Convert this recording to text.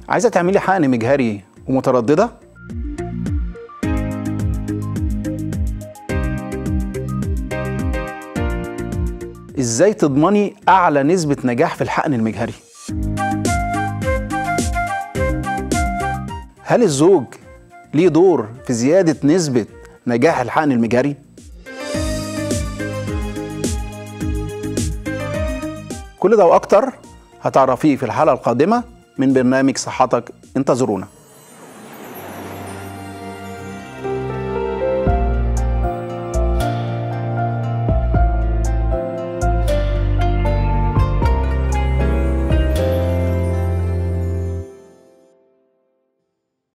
عايزه تعملي حقن مجهري ومتردده ازاي تضمني اعلى نسبه نجاح في الحقن المجهري هل الزوج ليه دور في زياده نسبه نجاح الحقن المجهري كل ده واكتر هتعرفيه في الحلقه القادمه من برنامج صحتك انتظرونا